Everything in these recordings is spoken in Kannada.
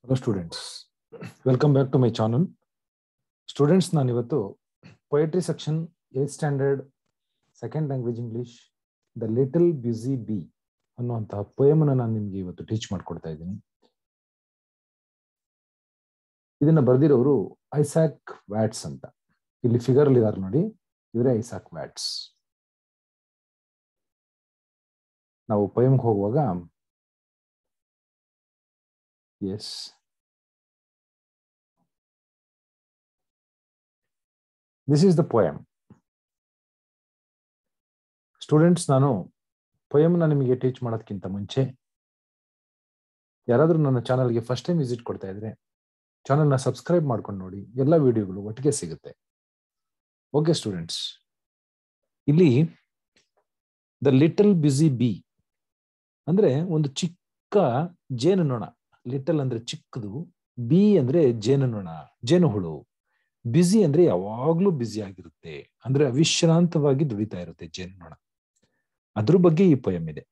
hello students welcome back to my channel students ನಾನಿವತ್ತು poetry section eighth standard second language English the little busy bee ಅನ್ನುವಂತಹ ಪೊಯಮನ್ನು ನಾನು ನಿಮಗೆ ಇವತ್ತು ಟೀಚ್ ಮಾಡ್ಕೊಡ್ತಾ ಇದ್ದೀನಿ ಇದನ್ನ ಬರೆದಿರೋರು ಐಸಾಕ್ ವ್ಯಾಟ್ಸ್ ಅಂತ ಇಲ್ಲಿ ಫಿಗರ್ ಅಲ್ಲಿ ಇದಾರೆ ನೋಡಿ ಇವರೇ ಐಸಾಕ್ ವ್ಯಾಟ್ಸ್ ನಾವು ಪೊಯಮ್ಗೆ ಹೋಗುವಾಗ as this is the poem students ನಾನು ಪೊಯಮ್ನ ನಿಮಗೆ ಟೀಚ್ ಮಾಡೋದಕ್ಕಿಂತ ಮುಂಚೆ ಯಾರಾದರೂ ನನ್ನ ಚಾನಲ್ಗೆ ಫಸ್ಟ್ ಟೈಮ್ ವಿಸಿಟ್ ಕೊಡ್ತಾ ಇದ್ರೆ ಚಾನಲ್ನ ಸಬ್ಸ್ಕ್ರೈಬ್ ಮಾಡ್ಕೊಂಡು ನೋಡಿ ಎಲ್ಲ ವಿಡಿಯೋಗಳು ಒಟ್ಟಿಗೆ ಸಿಗುತ್ತೆ ಓಕೆ ಸ್ಟೂಡೆಂಟ್ಸ್ ಇಲ್ಲಿ ದ ಲಿಟಲ್ ಬ್ಯುಸಿ ಬಿ ಅಂದ್ರೆ ಒಂದು ಚಿಕ್ಕ ಜೇನು ನೊಣ ಲಿಟಲ್ ಅಂದ್ರೆ ಚಿಕ್ಕದು ಬಿ ಅಂದ್ರೆ ಜೇನು ನೊಣ ಜೇನು ಹುಳು ಬ್ಯುಸಿ ಅಂದ್ರೆ ಯಾವಾಗ್ಲೂ ಬ್ಯುಸಿ ಆಗಿರುತ್ತೆ ಅಂದ್ರೆ ಅವಿಶ್ರಾಂತವಾಗಿ ದುಡಿತಾ ಇರುತ್ತೆ ಜೇನು ನೊಣ ಅದ್ರ ಬಗ್ಗೆ ಈ ಪೊಯಮ್ ಇದೆ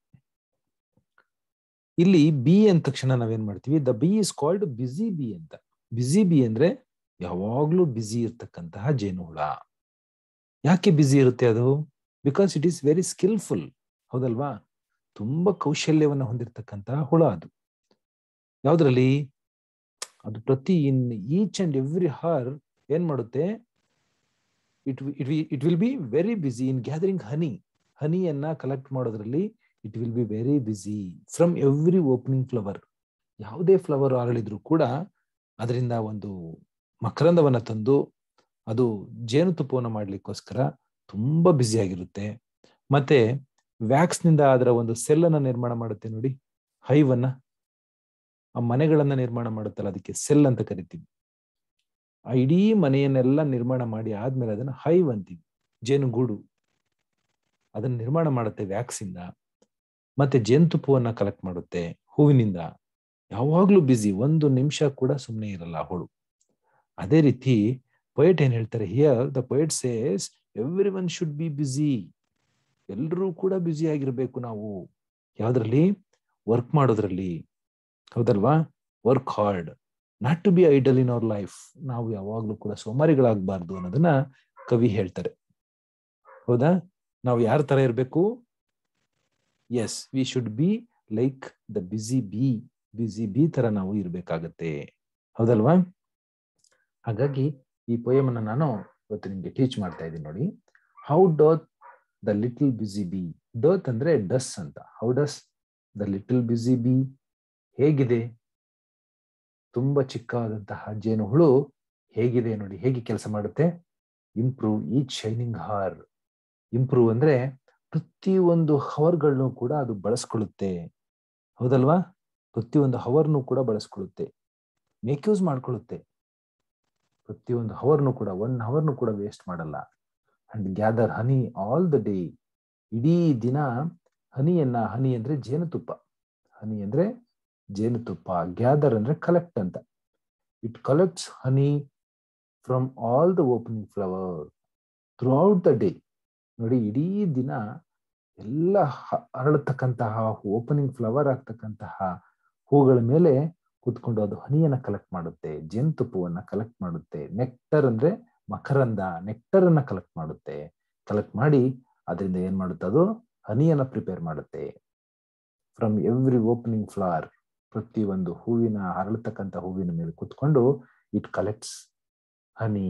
ಇಲ್ಲಿ ಬಿ ಅಂದ ತಕ್ಷಣ ನಾವೇನ್ ಮಾಡ್ತೀವಿ the bee is called busy bee ಅಂತ ಬ್ಯುಸಿ ಬಿ ಅಂದ್ರೆ ಯಾವಾಗ್ಲೂ ಬ್ಯುಸಿ ಇರ್ತಕ್ಕಂತಹ ಜೇನು ಹುಳ ಯಾಕೆ ಬ್ಯುಸಿ ಇರುತ್ತೆ ಅದು because it is very skillful ಹೌದಲ್ವಾ ತುಂಬಾ ಕೌಶಲ್ಯವನ್ನ ಹೊಂದಿರತಕ್ಕಂತಹ ಹುಳ ಅದು ಯಾವ್ದ್ರಲ್ಲಿ ಅದು ಪ್ರತಿ in each and every hour ಏನ್ ಮಾಡುತ್ತೆ it it it will be very busy in gathering honey ಹನಿಯನ್ನ ಕಲೆಕ್ಟ್ ಮಾಡೋದ್ರಲ್ಲಿ it will be very busy from every opening flower ಯಾವುದೇ ಫ್ಲವರ್ ಅರಳಿದ್ರು ಕೂಡ ಅದರಿಂದ ಒಂದು ಮಕರಂದವನ್ನ ತಂದು ಅದು ಜೇನುತುಪ್ಪವನ್ನು ಮಾಡ್ಲಿಕ್ಕೋಸ್ಕರ ತುಂಬಾ ಬ್ಯುಸಿ ಆಗಿರುತ್ತೆ ಮತ್ತೆ ವ್ಯಾಕ್ಸ್ ನಿಂದ ಅದರ ಒಂದು ಸೆಲ್ ಅನ್ನ ನಿರ್ಮಾಣ ಮಾಡುತ್ತೆ ನೋಡಿ ಹೈವನ್ನ ಆ ಮನೆಗಳನ್ನ ನಿರ್ಮಾಣ ಮಾಡುತ್ತಲ್ಲ ಅದಕ್ಕೆ ಸೆಲ್ ಅಂತ ಕರಿತೀವಿ ಆ ಇಡೀ ಮನೆಯನ್ನೆಲ್ಲ ನಿರ್ಮಾಣ ಮಾಡಿ ಆದ್ಮೇಲೆ ಅದನ್ನ ಹೈವ್ ಅಂತೀವಿ ಜೇನುಗೂಡು ಅದನ್ನ ನಿರ್ಮಾಣ ಮಾಡುತ್ತೆ ವ್ಯಾಕ್ಸ್ ಇಂದ ಮತ್ತೆ ಜೇನುತುಪ್ಪವನ್ನ ಕಲೆಕ್ಟ್ ಮಾಡುತ್ತೆ ಹೂವಿನಿಂದ ಯಾವಾಗ್ಲೂ ಬ್ಯುಸಿ ಒಂದು ನಿಮಿಷ ಕೂಡ ಸುಮ್ಮನೆ ಇರಲ್ಲ ಹುಳು ಅದೇ ರೀತಿ ಪೊಯೆಟ್ ಏನ್ ಹೇಳ್ತಾರೆ here the poet says every one should be busy ಎಲ್ಲರೂ ಕೂಡ ಬ್ಯುಸಿ ಆಗಿರ್ಬೇಕು ನಾವು ಯಾವ್ದ್ರಲ್ಲಿ ವರ್ಕ್ ಮಾಡೋದ್ರಲ್ಲಿ ಹೌದಲ್ವಾ work hard not to be idle in our life ನಾವು ಯಾವಾಗ್ಲೂ ಕೂಡ ಸೋಮಾರಿಗಳಾಗಬಾರ್ದು ಅನ್ನೋದನ್ನ ಕವಿ ಹೇಳ್ತಾರೆ ಹೌದಾ ನಾವು ಯಾರ ತರ ಇರ್ಬೇಕು as we should be like the busy bee busy bee ತರ ನಾವು ಇರ್ಬೇಕಾಗತ್ತೆ ಹೌದಲ್ವಾ ಹಾಗಾಗಿ ಈ ಪೊಯಮ್ ಅನ್ನ ನಾನು ಇವತ್ತು ನಿಮ್ಗೆ ಟೀಚ್ ಮಾಡ್ತಾ ಇದ್ದೀನಿ ನೋಡಿ how doth the little busy bee doth ಅಂದ್ರೆ ಡಸ್ ಅಂತ how does the little busy bee ಹೇಗಿದೆ ತುಂಬಾ ಚಿಕ್ಕವಾದಂತಹ ಜೇನು ಹುಳು ಹೇಗಿದೆ ನೋಡಿ ಹೇಗೆ ಕೆಲಸ ಮಾಡುತ್ತೆ improve each shining hour improve ಅಂದ್ರೆ ಪ್ರತಿಯೊಂದು ಹವರ್ಗಳನ್ನು ಕೂಡ ಅದು ಬಳಸ್ಕೊಳ್ಳುತ್ತೆ ಹೌದಲ್ವಾ ಪ್ರತಿಯೊಂದು ಹವರ್ನು ಕೂಡ ಬಳಸ್ಕೊಳ್ಳುತ್ತೆ ಮೇಕ್ ಯೂಸ್ ಮಾಡ್ಕೊಳ್ಳುತ್ತೆ ಪ್ರತಿಯೊಂದು ಹವರ್ನು ಕೂಡ ಒನ್ ಹವರ್ನು ಕೂಡ ವೇಸ್ಟ್ ಮಾಡಲ್ಲ and gather honey all the day ಇಡೀ ದಿನ ಹನಿಯನ್ನ ಹನಿ ಅಂದ್ರೆ ಜೇನುತುಪ್ಪ ಹನಿ ಅಂದ್ರೆ ಜೇನುತುಪ್ಪ ಗ್ಯಾದರ್ ಅಂದ್ರೆ ಕಲೆಕ್ಟ್ ಅಂತ it collects honey from all the opening flower throughout the day ನೋಡಿ ಇಡೀ ದಿನ ಎಲ್ಲ ಅರಳತಕ್ಕಂತಹ ಓಪನಿಂಗ್ ಫ್ಲವರ್ ಆಗ್ತಕ್ಕಂತಹ ಹೂಗಳ ಮೇಲೆ ಕೂತ್ಕೊಂಡು ಅದು ಹನಿಯನ್ನ ಕಲೆಕ್ಟ್ ಮಾಡುತ್ತೆ ಜೇನುತುಪ್ಪವನ್ನ ಕಲೆಕ್ಟ್ ಮಾಡುತ್ತೆ ನೆಕ್ಟರ್ ಅಂದ್ರೆ ಮಕರಂದ ನೆಕ್ಟರ್ ಅನ್ನ ಕಲೆಕ್ಟ್ ಮಾಡುತ್ತೆ ಕಲೆಕ್ಟ್ ಮಾಡಿ ಅದರಿಂದ ಏನ್ ಮಾಡುತ್ತೆ ಅದು ಹನಿಯನ್ನ ಪ್ರಿಪೇರ್ ಮಾಡುತ್ತೆ ಫ್ರಮ್ ಎವ್ರಿ ಓಪನಿಂಗ್ ಫ್ಲವರ್ ಪ್ರತಿ ಒಂದು ಹೂವಿನ ಹರಳತಕ್ಕಂಥ ಹೂವಿನ ಮೇಲೆ ಕುತ್ಕೊಂಡು it collects honey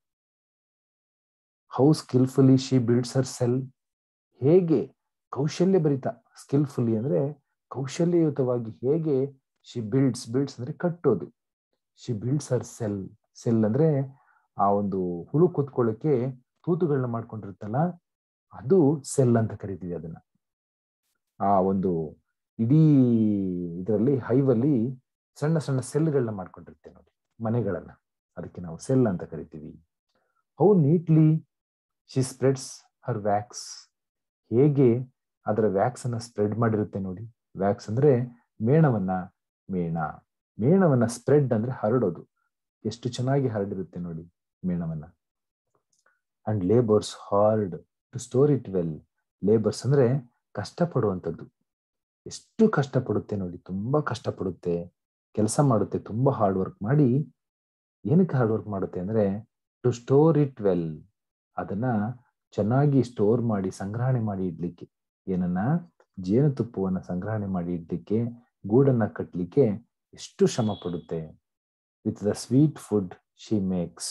how skillfully she builds her cell ಹೇಗೆ ಕೌಶಲ್ಯ ಭರಿತ ಸ್ಕಿಲ್ಫುಲಿ ಅಂದ್ರೆ ಕೌಶಲ್ಯಯುತವಾಗಿ ಹೇಗೆ ಶಿ ಬಿಲ್ಡ್ಸ್ ಬಿಲ್ಡ್ಸ್ ಅಂದ್ರೆ ಕಟ್ಟೋದು she builds her cell cell ಅಂದ್ರೆ ಆ ಒಂದು ಹುಳು ಕೂತ್ಕೊಳ್ಳಕ್ಕೆ ತೂತುಗಳನ್ನ ಮಾಡ್ಕೊಂಡಿರುತ್ತಲ್ಲ ಅದು ಸೆಲ್ ಅಂತ ಕರಿತೀವಿ ಅದನ್ನ ಆ ಒಂದು ಇಡೀ ಇದರಲ್ಲಿ ಹೈವಲ್ಲಿ ಸಣ್ಣ ಸಣ್ಣ ಸೆಲ್ಗಳನ್ನ ಮಾಡ್ಕೊಂಡಿರುತ್ತೆ ನೋಡಿ ಮನೆಗಳನ್ನ ಅದಕ್ಕೆ ನಾವು ಸೆಲ್ ಅಂತ ಕರಿತೀವಿ how neatly she spreads her wax ಹೇಗೆ ಅದರ ವ್ಯಾಕ್ಸ್ ಅನ್ನ ಸ್ಪ್ರೆಡ್ ಮಾಡಿರುತ್ತೆ ನೋಡಿ ವ್ಯಾಕ್ಸ್ ಅಂದ್ರೆ ಮೇಣವನ್ನ ಮೇಣ ಮೇಣವನ್ನ ಸ್ಪ್ರೆಡ್ ಅಂದ್ರೆ ಹರಡೋದು ಎಷ್ಟು ಚೆನ್ನಾಗಿ ಹರಡಿರುತ್ತೆ ನೋಡಿ ಮೇಣವನ್ನ and labours hard to store it well labours ಅಂದ್ರೆ ಕಷ್ಟಪಡುವಂಥದ್ದು ಎಷ್ಟು ಕಷ್ಟಪಡುತ್ತೆ ನೋಡಿ ತುಂಬಾ ಕಷ್ಟಪಡುತ್ತೆ ಕೆಲಸ ಮಾಡುತ್ತೆ ತುಂಬಾ ಹಾರ್ಡ್ ವರ್ಕ್ ಮಾಡಿ ಏನಕ್ಕೆ ಹಾರ್ಡ್ ವರ್ಕ್ ಮಾಡುತ್ತೆ ಅಂದ್ರೆ ಟು ಸ್ಟೋರ್ ಇಟ್ ವೆಲ್ ಅದನ್ನ ಚೆನ್ನಾಗಿ ಸ್ಟೋರ್ ಮಾಡಿ ಸಂಗ್ರಹಣೆ ಮಾಡಿ ಇಡ್ಲಿಕ್ಕೆ ಏನನ್ನ ಜೇನುತುಪ್ಪವನ್ನ ಸಂಗ್ರಹಣೆ ಮಾಡಿ ಇಡ್ಲಿಕ್ಕೆ ಗೂಡನ್ನ ಕಟ್ಟಲಿಕ್ಕೆ ಎಷ್ಟು ಶ್ರಮ ಪಡುತ್ತೆ with the sweet food she makes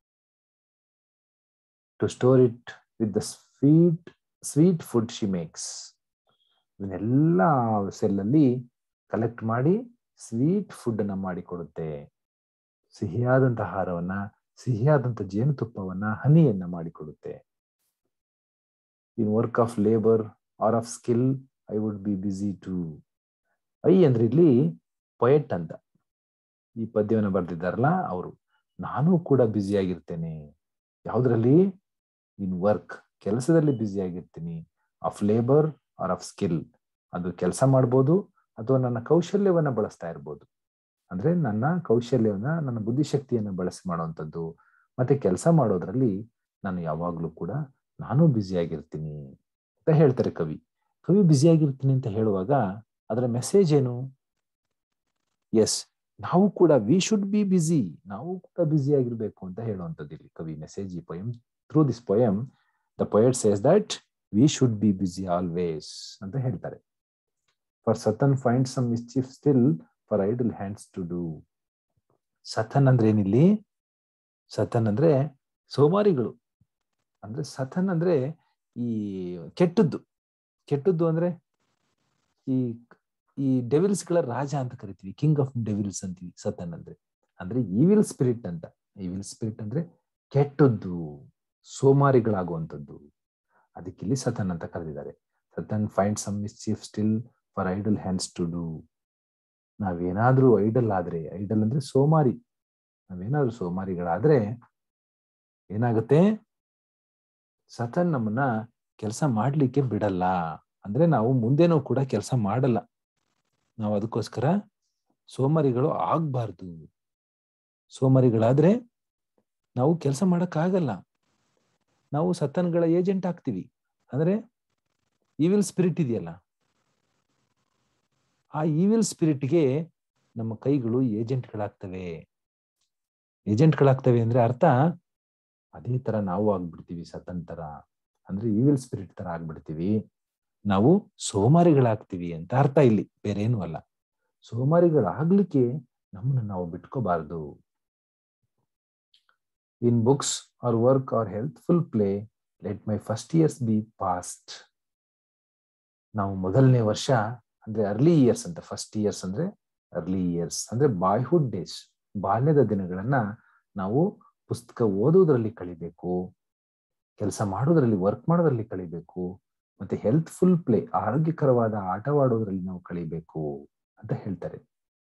to store it with the sweet sweet food she makes ಇವನ್ನೆಲ್ಲ ಸೆಲ್ಲಲ್ಲಿ ಕಲೆಕ್ಟ್ ಮಾಡಿ ಸ್ವೀಟ್ ಫುಡ್ ಅನ್ನ ಮಾಡಿಕೊಡುತ್ತೆ ಸಿಹಿಯಾದಂಥ ಆಹಾರವನ್ನ ಸಿಹಿಯಾದಂಥ ಜೇನುತುಪ್ಪವನ್ನ ಹನಿಯನ್ನ ಮಾಡಿಕೊಡುತ್ತೆ in work of labour or of skill I would be busy too I ಅಂದ್ರೆ ಇಲ್ಲಿ ಪೊಯೆಟ್ ಅಂತ ಈ ಪದ್ಯವನ್ನು ಬರೆದಿದ್ದಾರಲ್ಲ ಅವರು ನಾನು ಕೂಡ ಬ್ಯುಸಿ ಆಗಿರ್ತೇನೆ ಯಾವುದ್ರಲ್ಲಿ ಇನ್ ವರ್ಕ್ ಕೆಲಸದಲ್ಲಿ ಬ್ಯುಸಿ ಆಗಿರ್ತೀನಿ of labour or of skill ಅದು ಕೆಲಸ ಮಾಡ್ಬೋದು ಅಥವಾ ನನ್ನ ಕೌಶಲ್ಯವನ್ನ ಬಳಸ್ತಾ ಇರ್ಬೋದು ಅಂದ್ರೆ ನನ್ನ ಕೌಶಲ್ಯವನ್ನ ನನ್ನ ಬುದ್ಧಿಶಕ್ತಿಯನ್ನ ಬಳಸಿ ಮಾಡುವಂಥದ್ದು ಮತ್ತೆ ಕೆಲಸ ಮಾಡೋದ್ರಲ್ಲಿ ನಾನು ಯಾವಾಗ್ಲೂ ಕೂಡ ನಾನು ಬ್ಯುಸಿ ಆಗಿರ್ತೀನಿ ಅಂತ ಹೇಳ್ತಾರೆ ಕವಿ ಕವಿ ಬ್ಯುಸಿ ಆಗಿರ್ತೀನಿ ಅಂತ ಹೇಳುವಾಗ ಅದರ ಮೆಸೇಜ್ ಏನು ಎಸ್ ನಾವು ಕೂಡ ವಿ ಶುಡ್ ಬಿ ಬ್ಯುಸಿ ನಾವು ಕೂಡ ಬ್ಯುಸಿ ಆಗಿರ್ಬೇಕು ಅಂತ ಹೇಳುವಂಥದ್ದು ಇಲ್ಲಿ ಕವಿ ಮೆಸೇಜ್ ಈ poem through this poem the poet says that we should be busy always ಅಂತ ಹೇಳ್ತಾರೆ for Satan finds some mischief still for idle hands to do Satan ಅಂದ್ರೆ ಏನಿಲ್ಲಿ ಸತನ್ ಅಂದ್ರೆ ಸೋಮಾರಿಗಳು ಅಂದ್ರೆ ಸತನ್ ಅಂದ್ರೆ ಈ ಕೆಟ್ಟದ್ದು ಕೆಟ್ಟದ್ದು ಅಂದ್ರೆ ಈ ಈ ಡೆವಿಲ್ಸ್ಗಳ ರಾಜ ಅಂತ ಕರಿತೀವಿ ಕಿಂಗ್ ಆಫ್ ಡೆವಿಲ್ಸ್ ಅಂತೀವಿ ಸತನ್ ಅಂದ್ರೆ ಅಂದ್ರೆ ಈವಿಲ್ ಸ್ಪಿರಿಟ್ ಅಂತ ಈವಿಲ್ ಸ್ಪಿರಿಟ್ ಅಂದ್ರೆ ಕೆಟ್ಟದ್ದು ಸೋಮಾರಿಗಳಾಗುವಂಥದ್ದು ಅದಕ್ಕಿಲ್ಲಿ ಸತನ್ ಅಂತ ಕರೆದಿದ್ದಾರೆ Satan finds some mischief still for idle hands to do ನಾವೇನಾದ್ರೂ ಐಡಲ್ ಆದ್ರೆ ಐಡಲ್ ಅಂದ್ರೆ ಸೋಮಾರಿ ನಾವೇನಾದ್ರೂ ಸೋಮಾರಿಗಳಾದ್ರೆ ಏನಾಗುತ್ತೆ ಸತನ್ ನಮ್ಮನ್ನ ಕೆಲಸ ಮಾಡ್ಲಿಕ್ಕೆ ಬಿಡಲ್ಲ ಅಂದ್ರೆ ನಾವು ಮುಂದೆನೂ ಕೂಡ ಕೆಲಸ ಮಾಡಲ್ಲ ನಾವು ಅದಕ್ಕೋಸ್ಕರ ಸೋಮಾರಿಗಳು ಆಗ್ಬಾರ್ದು ಸೋಮಾರಿಗಳಾದ್ರೆ ನಾವು ಕೆಲಸ ಮಾಡಕ್ಕಾಗಲ್ಲ ನಾವು ಸತನ್ಗಳ ಏಜೆಂಟ್ ಆಗ್ತೀವಿ ಅಂದ್ರೆ ಈವಿಲ್ ಸ್ಪಿರಿಟ್ ಇದೆಯಲ್ಲ ಆ ಈವಿಲ್ ಸ್ಪಿರಿಟ್ಗೆ ನಮ್ಮ ಕೈಗಳು ಏಜೆಂಟ್ಗಳಾಗ್ತವೆ ಏಜೆಂಟ್ಗಳಾಗ್ತವೆ ಅಂದ್ರೆ ಅರ್ಥ ಅದೇ ತರ ನಾವು ಆಗ್ಬಿಡ್ತೀವಿ ಸತನ್ ತರ ಅಂದ್ರೆ ಈವಿಲ್ ಸ್ಪಿರಿಟ್ ತರ ಆಗ್ಬಿಡ್ತೀವಿ ನಾವು ಸೋಮಾರಿಗಳಾಗ್ತೀವಿ ಅಂತ ಅರ್ಥ ಇಲ್ಲಿ ಬೇರೆ ಏನೂ ಅಲ್ಲ ಸೋಮಾರಿಗಳಾಗ್ಲಿಕ್ಕೆ ನಮ್ಮನ್ನ ನಾವು ಬಿಟ್ಕೋಬಾರ್ದು in books or work or healthful play let my first years be past ನಾವು ಮೊದಲನೇ ವರ್ಷ ಅಂದ್ರೆ ಅರ್ಲಿ ಇಯರ್ಸ್ ಅಂತ ಫಸ್ಟ್ ಇಯರ್ಸ್ ಅಂದ್ರೆ ಅರ್ಲಿ ಇಯರ್ಸ್ ಅಂದ್ರೆ ಬಾಯ್ಹುಡ್ ಡೇಸ್ ಬಾಲ್ಯದ ದಿನಗಳನ್ನ ನಾವು ಪುಸ್ತಕ ಓದುವುದರಲ್ಲಿ ಕಳಿಬೇಕು ಕೆಲಸ ಮಾಡೋದ್ರಲ್ಲಿ ವರ್ಕ್ ಮಾಡೋದ್ರಲ್ಲಿ ಕಳಿಬೇಕು ಮತ್ತೆ ಹೆಲ್ತ್ಫುಲ್ ಪ್ಲೇ ಆರೋಗ್ಯಕರವಾದ ಆಟವಾಡೋದ್ರಲ್ಲಿ ನಾವು ಕಳಿಬೇಕು ಅಂತ ಹೇಳ್ತಾರೆ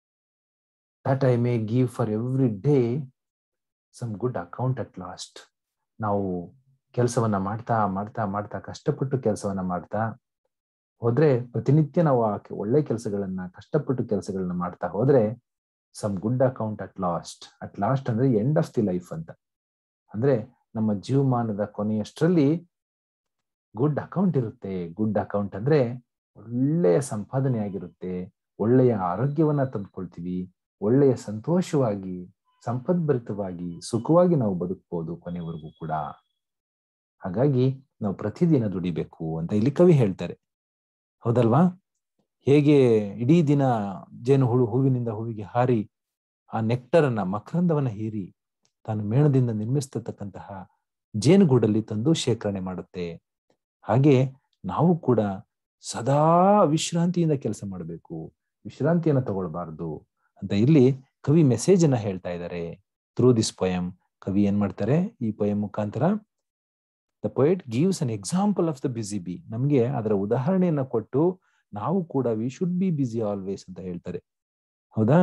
that I may give for every day some good account at last ನಾವು ಕೆಲಸವನ್ನ ಮಾಡ್ತಾ ಮಾಡ್ತಾ ಮಾಡ್ತಾ ಕಷ್ಟಪಟ್ಟು ಕೆಲಸವನ್ನ ಮಾಡ್ತಾ ಹೋದ್ರೆ ಪ್ರತಿನಿತ್ಯ ನಾವು ಆ ಒಳ್ಳೆ ಕೆಲಸಗಳನ್ನ ಕಷ್ಟಪಟ್ಟು ಕೆಲಸಗಳನ್ನ ಮಾಡ್ತಾ ಹೋದ್ರೆ some good account at last at last ಅಂದ್ರೆ ಎಂಡ್ ಆಫ್ ದಿ ಲೈಫ್ ಅಂತ ಅಂದ್ರೆ ನಮ್ಮ ಜೀವಮಾನದ ಕೊನೆಯಷ್ಟರಲ್ಲಿ ಗುಡ್ ಅಕೌಂಟ್ ಇರುತ್ತೆ ಗುಡ್ ಅಕೌಂಟ್ ಅಂದ್ರೆ ಒಳ್ಳೆಯ ಸಂಪಾದನೆ ಆಗಿರುತ್ತೆ ಒಳ್ಳೆಯ ಆರೋಗ್ಯವನ್ನ ತಂದ್ಕೊಳ್ತೀವಿ ಒಳ್ಳೆಯ ಸಂತೋಷವಾಗಿ ಸಂಪದ್ಭರಿತವಾಗಿ ಸುಖವಾಗಿ ನಾವು ಬದುಕಬಹುದು ಕೊನೆವರೆಗೂ ಕೂಡ ಹಾಗಾಗಿ ನಾವು ಪ್ರತಿದಿನ ದುಡಿಬೇಕು ಅಂತ ಇಲ್ಲಿ ಕವಿ ಹೇಳ್ತಾರೆ ಹೌದಲ್ವಾ ಹೇಗೆ ಇಡೀ ದಿನ ಜೇನು ಹುಳು ಹೂವಿನಿಂದ ಹೂವಿಗೆ ಹಾರಿ ಆ ನೆಕ್ಟರನ್ನ ಮಕರಂದವನ್ನ ಹೀರಿ ತಾನು ಮೇಣದಿಂದ ನಿರ್ಮಿಸ್ತಕ್ಕಂತಹ ಜೇನುಗೂಡಲ್ಲಿ ತಂದು ಶೇಖರಣೆ ಮಾಡುತ್ತೆ ಹಾಗೆ ನಾವು ಕೂಡ ಸದಾ ವಿಶ್ರಾಂತಿಯಿಂದ ಕೆಲಸ ಮಾಡಬೇಕು ವಿಶ್ರಾಂತಿಯನ್ನ ತಗೊಳ್ಬಾರ್ದು ಅಂತ ಇಲ್ಲಿ ಕವಿ ಮೆಸೇಜ್ ಅನ್ನ ಹೇಳ್ತಾ ಇದ್ದಾರೆ ಥ್ರೂ ದಿಸ್ ಪೊಯಮ್ ಕವಿ ಏನ್ ಮಾಡ್ತಾರೆ ಈ ಪೊಯಮ್ ಮುಖಾಂತರ the poet gives an example of the busy bee ನಮ್ಗೆ ಅದರ ಉದಾಹರಣೆಯನ್ನ ಕೊಟ್ಟು ನಾವು ಕೂಡ we should be busy always ಅಂತ ಹೇಳ್ತಾರೆ ಹೌದಾ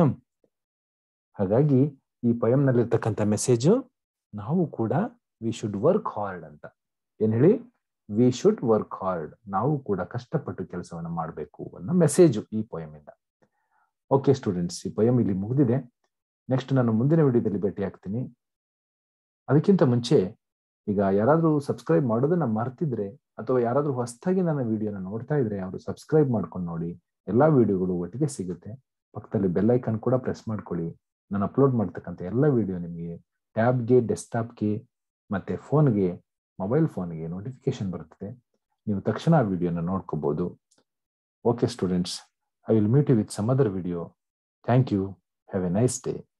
ಹಾಗಾಗಿ ಈ ಪೊಯಮ್ ನಲ್ಲಿರ್ತಕ್ಕಂಥ ಮೆಸೇಜು ನಾವು ಕೂಡ ವಿ ಶುಡ್ ವರ್ಕ್ ಹಾರ್ಡ್ ಅಂತ ಏನ್ ಹೇಳಿ ವಿ ಶುಡ್ ವರ್ಕ್ ಹಾರ್ಡ್ ನಾವು ಕೂಡ ಕಷ್ಟಪಟ್ಟು ಕೆಲಸವನ್ನ ಮಾಡಬೇಕು ಅನ್ನೋ ಮೆಸೇಜು ಈ ಪೊಯಮ್ ಇಂದ ಓಕೆ ಸ್ಟೂಡೆಂಟ್ಸ್ ಈ ಪೊಯಮ್ ಇಲ್ಲಿ ಮುಗಿದಿದೆ ನೆಕ್ಸ್ಟ್ ನಾನು ಮುಂದಿನ ವಿಡಿಯೋದಲ್ಲಿ ಭೇಟಿ ಆಗ್ತೀನಿ ಅದಕ್ಕಿಂತ ಮುಂಚೆ ಈಗ ಯಾರಾದ್ರೂ ಸಬ್ಸ್ಕ್ರೈಬ್ ಮಾಡೋದನ್ನ ಮರ್ತಿದ್ರೆ ಅಥವಾ ಯಾರಾದ್ರೂ ಹೊಸದಾಗಿ ನನ್ನ ವಿಡಿಯೋನ ನೋಡ್ತಾ ಇದ್ರೆ ಅವರು ಸಬ್ಸ್ಕ್ರೈಬ್ ಮಾಡ್ಕೊಂಡು ನೋಡಿ ಎಲ್ಲಾ ವಿಡಿಯೋಗಳು ಒಟ್ಟಿಗೆ ಸಿಗುತ್ತೆ ಪಕ್ಕದಲ್ಲಿ ಬೆಲ್ ಐಕನ್ ಕೂಡ ಪ್ರೆಸ್ ಮಾಡ್ಕೊಳ್ಳಿ ನಾನು ಅಪ್ಲೋಡ್ ಮಾಡ್ತಕ್ಕಂಥ ಎಲ್ಲ ವಿಡಿಯೋ ನಿಮಗೆ ಟ್ಯಾಬ್ಗೆ ಡೆಸ್ಕ್ಟಾಪ್ಗೆ ಮತ್ತೆ ಫೋನ್ಗೆ ಮೊಬೈಲ್ ಫೋನ್ಗೆ ನೋಟಿಫಿಕೇಶನ್ ಬರ್ತದೆ ನೀವು ತಕ್ಷಣ ಆ ವಿಡಿಯೋನ ನೋಡ್ಕೋಬಹುದು okay students I will meet you with some other video thank you have a nice day